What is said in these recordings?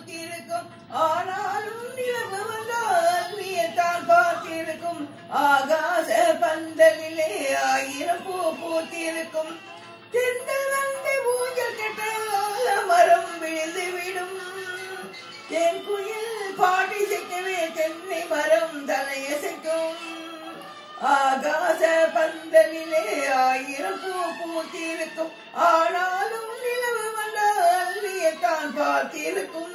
பூத்திருக்கும் ஆனாலும் நிலவு வந்தால் நீயத்தான் பார்த்திருக்கும் ஆகாச பந்தலிலே ஆயிரம் பூ பூத்திருக்கும் தென்றல் வந்து ஊஞ்சல் கட்ட மரம் விழுந்து விடும் தென் குயில் பாட்டி சிக்கவே தென்னை மரம் தலையசைக்கும் ஆகாச பந்தலிலே ஆயிரம் பூ பூத்திருக்கும் ஆனாலும் நிலவு வந்தால் நீயத்தான் பார்த்திருக்கும்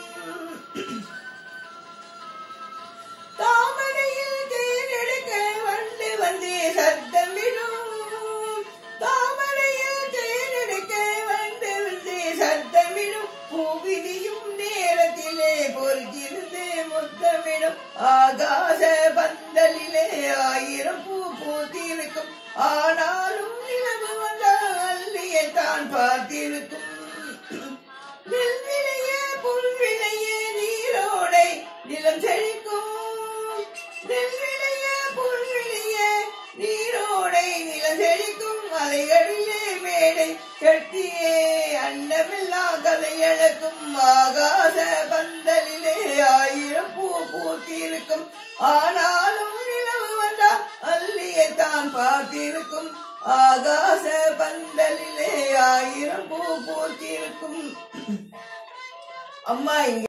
தாமரையில் தேனெடுக்க வந்து வந்தே சத்தமிடும் தாமரையில் தேனெடுக்க வந்து வந்தே சத்தமிடும் பூவிதியும் நேரத்திலே பொறுத்திருந்து முத்தமிடும் ஆகாச பந்தலிலே ஆயிரம் பூ பூத்திருக்கும் ஆனாலும் நிலவு வந்தால் நீயத்தான் பார்த்திருக்கும் நெல்விளையே புல்விளையே நீரோடை நிலம் செழிக்கும் நெல்விளையே புல்விளையே நீரோடை நிலம் செழிக்கும் மலைகளிலே மேடை கட்டியே அண்டமெல்லாம் கதையழக்கும் ஆகாச பந்தலிலே ஆயிரம் பூ பூத்திருக்கும் ஆனாலும் நிலவு வந்தா அல்லியத்தான் பார்த்திருக்கும் ஆகாச பந்தலிலே ஆயிரம் பூ பூத்திருக்கும் அம்மா இங்க